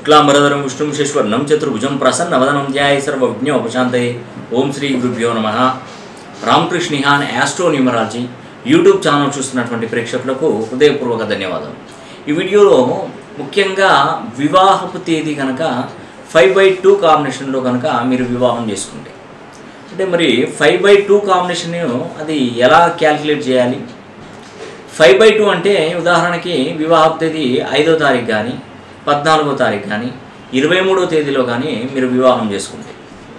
శుక్లాంబరధరం విష్ణుం శశ్వర్ణం చతుర్భుజం ప్రసన్నవదనం ధ్యాయ సర్వజ్ఞ ఉపశాంతయే ఓం శ్రీ గురుభ్యో నమ రామకృష్ణిహాన్ యాస్ట్రో న్యూమరాలజీ యూట్యూబ్ ఛానల్ చూస్తున్నటువంటి ప్రేక్షకులకు హృదయపూర్వక ధన్యవాదాలు ఈ వీడియోలో ముఖ్యంగా వివాహపు తేదీ కనుక ఫైవ్ బై టూ కాంబినేషన్లో కనుక మీరు వివాహం చేసుకుంటే అంటే మరి ఫైవ్ బై టూ కాంబినేషన్ అది ఎలా క్యాలిక్యులేట్ చేయాలి ఫైవ్ బై టూ అంటే ఉదాహరణకి వివాహ తేదీ ఐదో తారీఖు కానీ పద్నాలుగో తారీఖు కానీ ఇరవై మూడో తేదీలో కానీ మీరు వివాహం చేసుకుంటే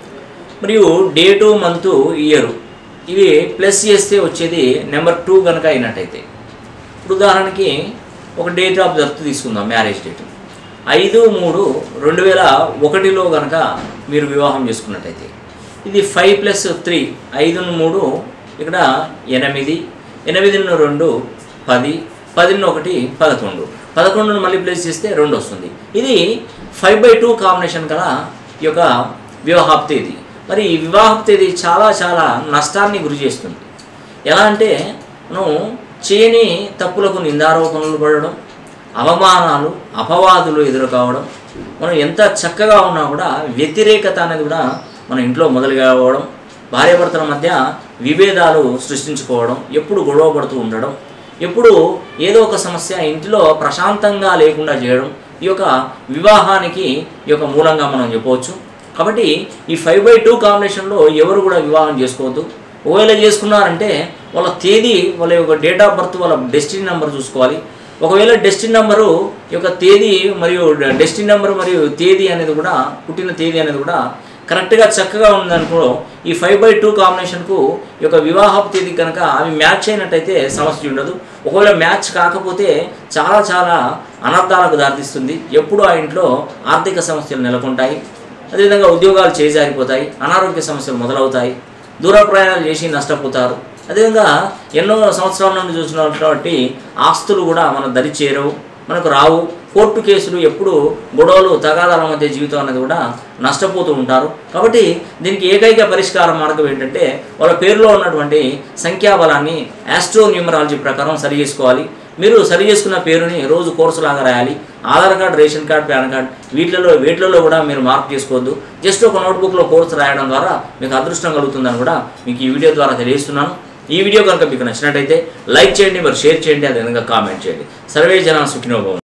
మరియు డేటు మంత్ ఇయర్ ఇవి ప్లస్ చేస్తే వచ్చేది నెంబర్ టూ కనుక అయినట్టయితే ఇప్పుడు ఉదాహరణకి ఒక డేట్ ఆఫ్ బర్త్ తీసుకుందాం మ్యారేజ్ డేట్ ఐదు మూడు రెండు వేల ఒకటిలో కనుక మీరు వివాహం చేసుకున్నట్టయితే ఇది ఫైవ్ ప్లస్ త్రీ ఐదును మూడు ఇక్కడ ఎనిమిది ఎనిమిదిను రెండు పది పదిను ఒకటి పదకొండు పదకొండును మళ్ళీ ప్లేస్ చేస్తే రెండు వస్తుంది ఇది ఫైవ్ బై టూ కాంబినేషన్ గల ఈ యొక్క వివాహపు తేదీ మరి ఈ వివాహపు తేదీ చాలా చాలా నష్టాన్ని గురి చేస్తుంది ఎలా అంటే మనం చేయని తప్పులకు నిందారోపణలు పడడం అవమానాలు అపవాదులు ఎదురు కావడం మనం ఎంత చక్కగా ఉన్నా కూడా వ్యతిరేకత అనేది కూడా మన ఇంట్లో మొదలు కావడం భార్యాభర్తల మధ్య విభేదాలు సృష్టించుకోవడం ఎప్పుడు గొడవ పడుతూ ఉండడం ఎప్పుడు ఏదో ఒక సమస్య ఇంటిలో ప్రశాంతంగా లేకుండా చేయడం ఈ యొక్క వివాహానికి ఈ యొక్క మూలంగా మనం చెప్పవచ్చు కాబట్టి ఈ ఫైవ్ బై టూ కాంబినేషన్లో ఎవరు కూడా వివాహం చేసుకోవద్దు ఒకవేళ చేసుకున్నారంటే వాళ్ళ తేదీ వాళ్ళ యొక్క డేట్ ఆఫ్ బర్త్ వాళ్ళ డెస్టినీ నెంబర్ చూసుకోవాలి ఒకవేళ డెస్టినీ నెంబరు యొక్క తేదీ మరియు డెస్టినీ నెంబర్ మరియు తేదీ అనేది కూడా పుట్టిన తేదీ అనేది కూడా కరెక్ట్గా చక్కగా ఉందనుకో ఈ ఫైవ్ బై టూ కాంబినేషన్కు ఈ యొక్క వివాహపు తేదీ కనుక అవి మ్యాచ్ అయినట్టయితే సమస్య ఉండదు ఒకవేళ మ్యాచ్ కాకపోతే చాలా చాలా అనర్థాలకు దారితీస్తుంది ఎప్పుడు ఆ ఇంట్లో ఆర్థిక సమస్యలు నెలకొంటాయి అదేవిధంగా ఉద్యోగాలు చేజారిపోతాయి అనారోగ్య సమస్యలు మొదలవుతాయి దూర ప్రయాణాలు చేసి నష్టపోతారు అదేవిధంగా ఎన్నో సంవత్సరాల నుండి చూసినటువంటి ఆస్తులు కూడా మన దరి చేరవు మనకు రావు కోర్టు కేసులు ఎప్పుడు గొడవలు తగాదాల మధ్య జీవితం అనేది కూడా నష్టపోతూ ఉంటారు కాబట్టి దీనికి ఏకైక పరిష్కార మార్గం ఏంటంటే వాళ్ళ పేరులో ఉన్నటువంటి సంఖ్యాబలాన్ని ఆస్ట్రో న్యూమరాలజీ ప్రకారం సరి చేసుకోవాలి మీరు సరి చేసుకున్న పేరుని రోజు కోర్సు లాగా రాయాలి Aadhaar card ration card PAN card వీటిలలో వీటిలలో కూడా మీరు మార్క్ చేసుకోవద్దు జస్ట్ ఒక నోట్బుక్లో కోర్సు రాయడం ద్వారా మీకు అదృష్టం కలుగుతుందని కూడా మీకు ఈ వీడియో ద్వారా తెలియజేస్తున్నాను ఈ వీడియో కనుక మీకు నచ్చినట్టయితే లైక్ చేయండి మరి షేర్ చేయండి అదేవిధంగా కామెంట్ చేయండి సర్వే జన సుఖినోభవం